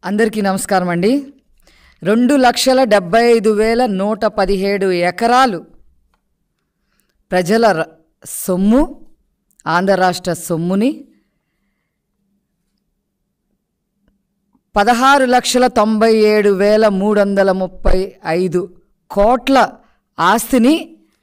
అందరికీ నమస్కారం అండి రెండు లక్షల డెబ్బై ఐదు వేల నూట పదిహేడు ఎకరాలు ప్రజల ర- సొమ్ము ఆంధ్ర రాష్ట్ర సొమ్ముని పదహారు లక్షల తొంభై ఏడు వేల మూడు వందల ముప్పై ఐదు కోట్ల ఆస్తిని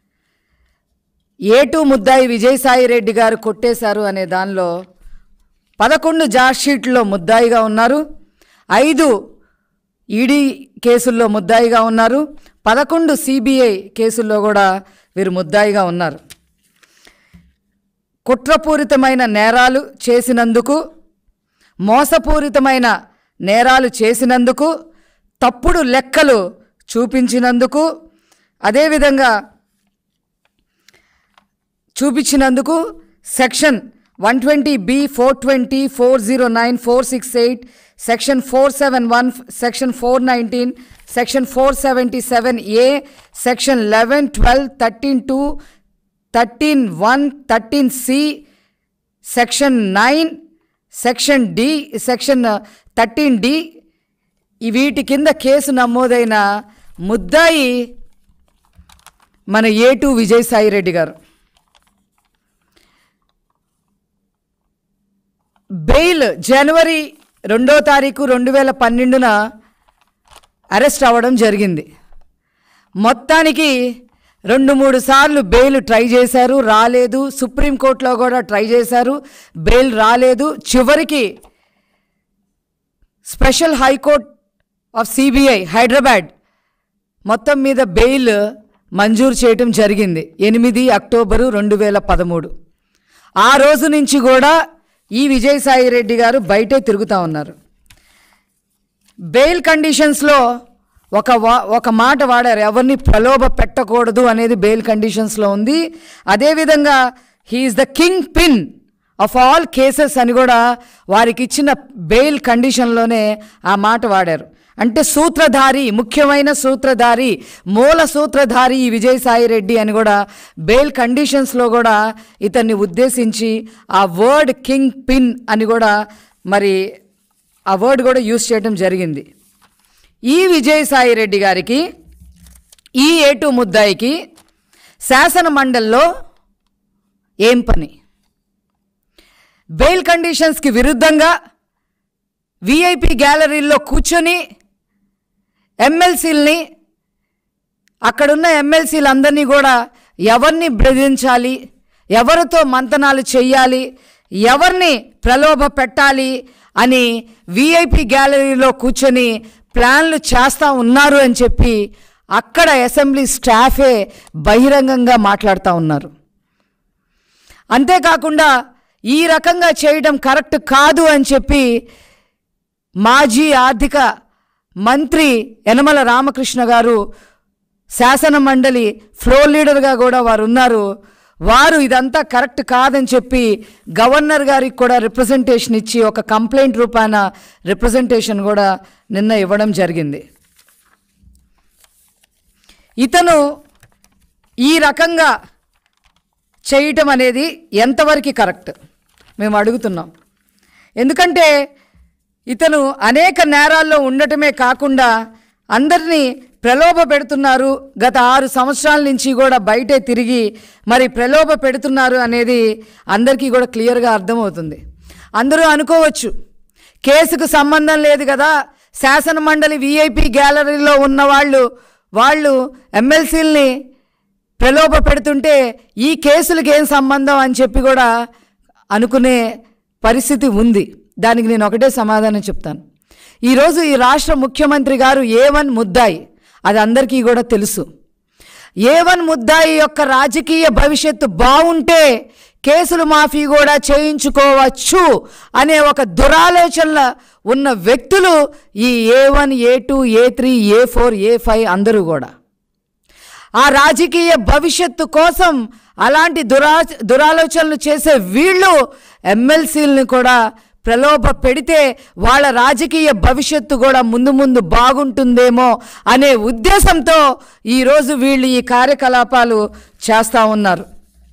ఏటు ముద్దాయి విజయసాయి రెడ్డి గారు కొట్టేశారు అనే దానిలో పదకొండు జార్షీట్లో ముద్దాయిగా ఉన్నారు ఐదు ఈడీ కేసుల్లో ముద్దాయిగా ఉన్నారు పదకొండు సిబిఐ కేసుల్లో కూడా వీరు ముద్దాయిగా ఉన్నారు కుట్రపూరితమైన నేరాలు చేసినందుకు మోసపూరితమైన నేరాలు చేసినందుకు తప్పుడు లెక్కలు చూపించినందుకు అదేవిధంగా చూపించినందుకు section one twenty B four twenty four zero nine four six eight section four seven one section four nineteen section four seventy seven A section eleven twelve thirteen two thirteen one thirteen C section nine section D section thirteen D ఈ వీటి కింద case నమోదైన ముద్దాయి మన ఏటు విజయసాయి రెడ్డి గారు bail జనవరి రెండో తారీఖు రెండు వేల పన్నెండున అరెస్ట్ అవ్వడం జరిగింది మొత్తానికి రెండు మూడు సార్లు బెయిల్ ట్రై చేశారు రాలేదు సుప్రీంకోర్టులో కూడా ట్రై చేశారు బెయిల్ రాలేదు చివరికి special high court of CBI Hyderabad మొత్తం మీద బెయిల్ మంజూరు చేయటం జరిగింది ఎనిమిది అక్టోబరు రెండు వేల పదమూడు ఆ రోజు నుంచి కూడా ఈ విజయసాయి రెడ్డి గారు బయటే తిరుగుతూ ఉన్నారు బెయిల్ కండిషన్స్లో ఒక వా ఒక మాట వాడారు ఎవరిని ప్రలోభ పెట్టకూడదు అనేది బెయిల్ కండిషన్స్లో ఉంది అదేవిధంగా he is the kingpin of all cases అని కూడా వారికి ఇచ్చిన బెయిల్ కండిషన్లోనే ఆ మాట వాడారు అంటే సూత్రధారి ముఖ్యమైన సూత్రధారి మూల సూత్రధారి ఈ విజయసాయి రెడ్డి అని కూడా బెయిల్ కండిషన్స్లో కూడా ఇతన్ని ఉద్దేశించి ఆ వర్డ్ కింగ్ పిన్ అని కూడా మరి ఆ వర్డ్ కూడా యూజ్ చేయడం జరిగింది ఈ విజయసాయి రెడ్డి గారికి ఈ ఏటు ముద్దాయికి శాసన మండలిలో ఏం పని బెయిల్ కండిషన్స్కి విరుద్ధంగా విఐపి గ్యాలరీల్లో కూర్చొని ఎమ్మెల్సీలని అక్కడున్న ఎమ్మెల్సీలందరినీ కూడా ఎవరిని బెదిరించాలి ఎవరితో మంతనాలు చెయ్యాలి ఎవరిని ప్రలోభ పెట్టాలి అని విఐపి గ్యాలరీలో కూర్చొని ప్లాన్లు చేస్తూ ఉన్నారు అని చెప్పి అక్కడ అసెంబ్లీ స్టాఫే బహిరంగంగా మాట్లాడుతూ ఉన్నారు అంతేకాకుండా ఈ రకంగా చేయడం కరెక్ట్ కాదు అని చెప్పి మాజీ ఆర్థిక మంత్రి యనమల రామకృష్ణ గారు శాసన మండలి ఫ్లోర్ లీడర్గా కూడా వారు ఉన్నారు వారు ఇదంతా కరెక్ట్ కాదని చెప్పి గవర్నర్ గారికి కూడా రిప్రజెంటేషన్ ఇచ్చి ఒక కంప్లైంట్ రూపాన రిప్రజెంటేషన్ కూడా నిన్న ఇవ్వడం జరిగింది ఇతను ఈ రకంగా చేయటం అనేది ఎంతవరకు కరెక్ట్ మేము అడుగుతున్నాం ఎందుకంటే ఇతను అనేక నేరాల్లో ఉండటమే కాకుండా అందరినీ ప్రలోభ పెడుతున్నారు గత ఆరు సంవత్సరాల నుంచి కూడా బయటే తిరిగి మరి ప్రలోభ పెడుతున్నారు అనేది అందరికీ కూడా క్లియర్గా అర్థమవుతుంది అందరూ అనుకోవచ్చు కేసుకు సంబంధం లేదు కదా శాసన మండలి విఐపి గ్యాలరీలో ఉన్న వాళ్ళు వాళ్ళు ఎమ్మెల్సీలని ప్రలోభ పెడుతుంటే ఈ కేసులకు ఏం సంబంధం అని చెప్పి కూడా అనుకునే పరిస్థితి ఉంది దానికి నేను ఒకటే సమాధానం చెప్తాను ఈరోజు ఈ రాష్ట్ర ముఖ్యమంత్రి గారు ఏ వన్ ముద్దాయి అది అందరికీ కూడా తెలుసు ఏ వన్ ముద్దాయి యొక్క రాజకీయ భవిష్యత్తు బాగుంటే కేసులు మాఫీ కూడా చేయించుకోవచ్చు అనే ఒక దురాలోచనల ఉన్న వ్యక్తులు ఈ A one A two A three A four A five అందరూ కూడా ఆ రాజకీయ భవిష్యత్తు కోసం అలాంటి దురా దురాలోచనలు చేసే వీళ్ళు ఎమ్మెల్సీలను కూడా ప్రలోభ పెడితే వాళ్ళ రాజకీయ భవిష్యత్తు కూడా ముందు ముందు బాగుంటుందేమో అనే ఉద్దేశంతో ఈరోజు వీళ్ళు ఈ కార్యకలాపాలు చేస్తూ ఉన్నారు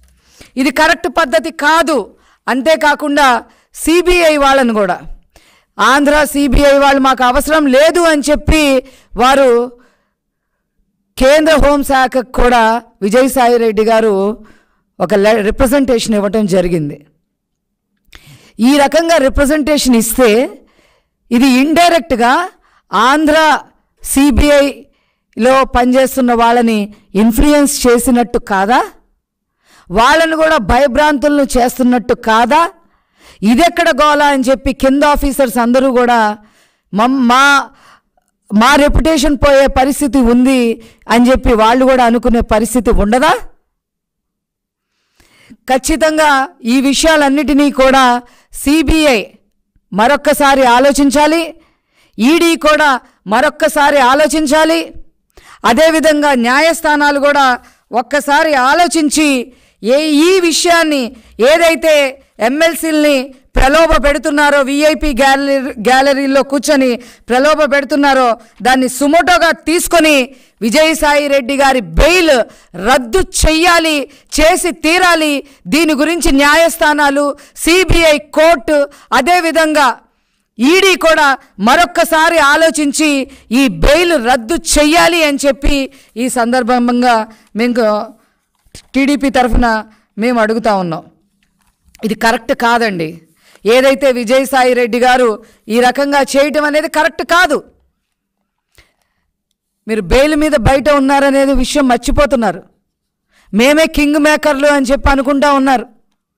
ఇది కరెక్ట్ పద్ధతి కాదు అంతేకాకుండా సిబిఐ వాళ్ళను కూడా ఆంధ్ర సిబిఐ వాళ్ళు మాకు అవసరం లేదు అని చెప్పి వారు కేంద్ర హోంశాఖకు కూడా విజయసాయి రెడ్డి గారు ఒక లె రిప్రజెంటేషన్ ఇవ్వటం జరిగింది ఈ రకంగా రిప్రజెంటేషన్ ఇస్తే ఇది ఇండైరెక్ట్గా ఆంధ్ర సిబిఐలో పనిచేస్తున్న వాళ్ళని ఇన్ఫ్లుయెన్స్ చేసినట్టు కాదా వాళ్ళను కూడా భయభ్రాంతులను చేస్తున్నట్టు కాదా ఇదెక్కడ గోల అని చెప్పి కింద ఆఫీసర్స్ అందరూ కూడా మమ్ మా మా రెప్యుటేషన్ పోయే పరిస్థితి ఉంది అని చెప్పి వాళ్ళు కూడా అనుకునే పరిస్థితి ఉండదా ఖచ్చితంగా ఈ విషయాలన్నిటినీ కూడా సిబిఐ మరొక్కసారి ఆలోచించాలి ఈడీ కూడా మరొక్కసారి ఆలోచించాలి అదేవిధంగా న్యాయస్థానాలు కూడా ఒక్కసారి ఆలోచించి ఏ ఈ విషయాన్ని ఏదైతే ఎమ్మెల్సీల్ని ప్రలోభ పెడుతున్నారో విఐపి గ్యాలరీ గ్యాలరీలో కూర్చొని ప్రలోభ పెడుతున్నారో దాన్ని సుమోటోగా తీసుకొని విజయసాయి రెడ్డి గారి బెయిల్ రద్దు చెయ్యాలి చేసి తీరాలి దీని గురించి న్యాయస్థానాలు సిబిఐ కోర్టు అదేవిధంగా ఈడీ కూడా మరొక్కసారి ఆలోచించి ఈ బెయిల్ రద్దు చెయ్యాలి అని చెప్పి ఈ సందర్భంగా మేము టీడీపీ తరఫున మేము అడుగుతా ఉన్నాం ఇది కరెక్ట్ కాదండి ఏదైతే విజయసాయి రెడ్డి గారు ఈ రకంగా చేయటం అనేది కరెక్ట్ కాదు మీరు బెయిల్ మీద బయట ఉన్నారనేది విషయం మర్చిపోతున్నారు మేమే కింగ్ మేకర్లు అని చెప్పి అనుకుంటా ఉన్నారు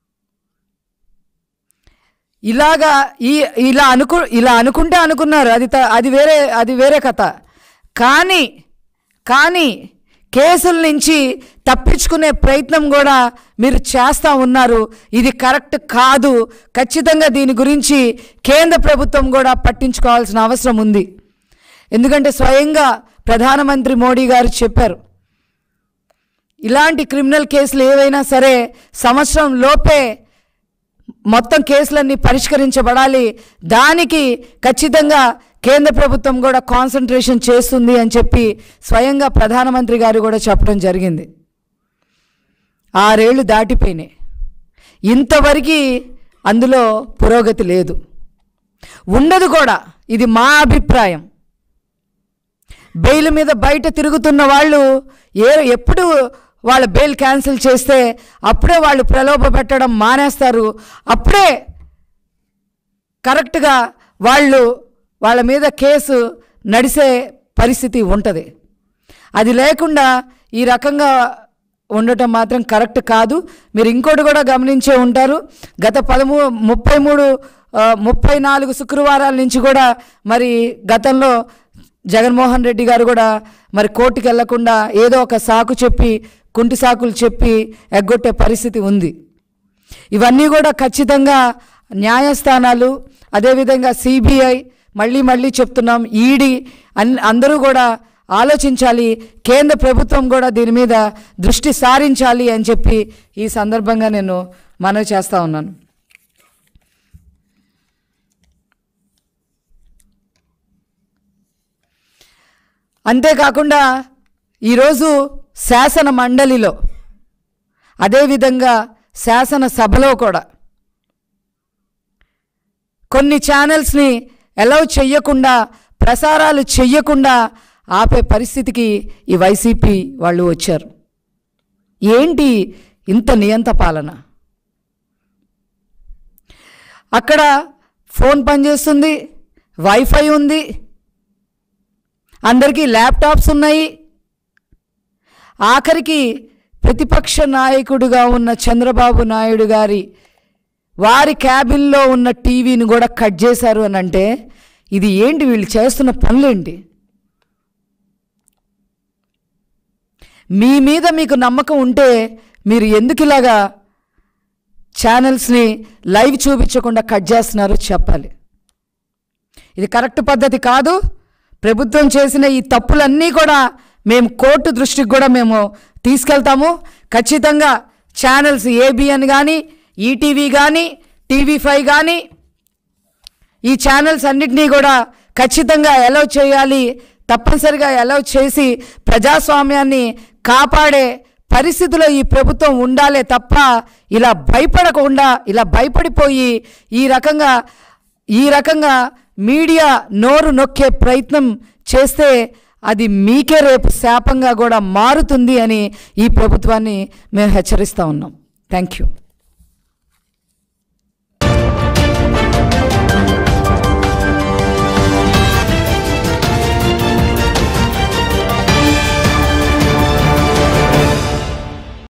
ఇలాగా ఈ ఇలా అనుకు ఇలా అనుకుంటే అనుకున్నారు అది త- అది వేరే అది వేరే కథ కానీ కానీ కేసుల నుంచి తప్పించుకునే ప్రయత్నం కూడా మీరు చేస్తూ ఉన్నారు ఇది కరెక్ట్ కాదు ఖచ్చితంగా దీని గురించి కేంద్ర ప్రభుత్వం కూడా పట్టించుకోవాల్సిన అవసరం ఉంది ఎందుకంటే స్వయంగా ప్రధానమంత్రి మోడీ గారు చెప్పారు ఇలాంటి క్రిమినల్ కేసులు ఏవైనా సరే సంవత్సరం లోపే మొత్తం కేసులన్నీ పరిష్కరించబడాలి దానికి ఖచ్చితంగా కేంద్ర ప్రభుత్వం కూడా కాన్సన్ట్రేషన్ చేస్తుంది అని చెప్పి స్వయంగా ప్రధానమంత్రి గారు కూడా చెప్పడం జరిగింది ఆరేళ్లు దాటిపోయినాయి ఇంతవరకు అందులో పురోగతి లేదు ఉండదు కూడా ఇది మా అభిప్రాయం బెయిల్ మీద బయట తిరుగుతున్న వాళ్ళు ఏ ఎప్పుడు వాళ్ళ బెయిల్ క్యాన్సిల్ చేస్తే అప్పుడే వాళ్ళు ప్రలోభ పెట్టడం మానేస్తారు అప్పుడే కరెక్ట్గా వాళ్ళు వాళ్ళ మీద కేసు నడిసే పరిస్థితి ఉంటుంది అది లేకుండా ఈ రకంగా ఉండటం మాత్రం కరెక్ట్ కాదు మీరు ఇంకోటి కూడా గమనించే ఉంటారు గత పదమూ ముప్పై మూడు ఆ, ముప్పై నాలుగు శుక్రవారాల నుంచి కూడా మరి గతంలో జగన్మోహన్ రెడ్డి గారు కూడా మరి కోర్టుకి వెళ్లకుండా ఏదో ఒక సాకు చెప్పి కుంటి సాకులు చెప్పి ఎగ్గొట్టే పరిస్థితి ఉంది ఇవన్నీ కూడా ఖచ్చితంగా న్యాయస్థానాలు అదేవిధంగా సిబిఐ మళ్ళీ మళ్ళీ చెప్తున్నాం ఈడీ అన్ అందరూ కూడా ఆలోచించాలి కేంద్ర ప్రభుత్వం కూడా దీని మీద దృష్టి సారించాలి అని చెప్పి ఈ సందర్భంగా నేను మనవి చేస్తూ ఉన్నాను అంతేకాకుండా ఈరోజు శాసన మండలిలో అదేవిధంగా శాసనసభలో కూడా కొన్ని ఛానల్స్ని అలౌ చెయ్యకుండా ప్రసారాలు చెయ్యకుండా ఆపే పరిస్థితికి ఈ వైసీపీ వాళ్ళు వచ్చారు ఏంటి ఇంత నియంత పాలన అక్కడ ఫోన్ పనిచేస్తుంది వైఫై ఉంది అందరికీ ల్యాప్టాప్స్ ఉన్నాయి ఆఖరికి ప్రతిపక్ష నాయకుడిగా ఉన్న చంద్రబాబు నాయుడు గారి వారి క్యాబిన్లో ఉన్న టీవీని కూడా కట్ చేశారు అని అంటే ఇది ఏంటి వీళ్ళు చేస్తున్న పనులేంటి మీ మీద మీకు నమ్మకం ఉంటే మీరు ఎందుకు ఇలాగా ఛానల్స్ని లైవ్ చూపించకుండా కట్ చేస్తున్నారో చెప్పాలి ఇది కరెక్ట్ పద్ధతి కాదు ప్రభుత్వం చేసిన ఈ తప్పులన్నీ కూడా మేము కోర్టు దృష్టికి కూడా మేము తీసుకెళ్తాము ఖచ్చితంగా ఛానల్స్ ఏబిఎన్ కానీ ఈటీవీ కానీ టీవీ ఫైవ్ కానీ ఈ ఛానల్స్ అన్నిటినీ కూడా ఖచ్చితంగా అలౌ చేయాలి తప్పనిసరిగా అలౌ చేసి ప్రజాస్వామ్యాన్ని కాపాడే పరిస్థితిలో ఈ ప్రభుత్వం ఉండాలే తప్ప ఇలా భయపడకుండా ఇలా భయపడిపోయి ఈ రకంగా ఈ రకంగా మీడియా నోరు నొక్కే ప్రయత్నం చేస్తే అది మీకే రేపు శాపంగా కూడా మారుతుంది అని ఈ ప్రభుత్వాన్ని మేము హెచ్చరిస్తూ ఉన్నాం థ్యాంక్ యూ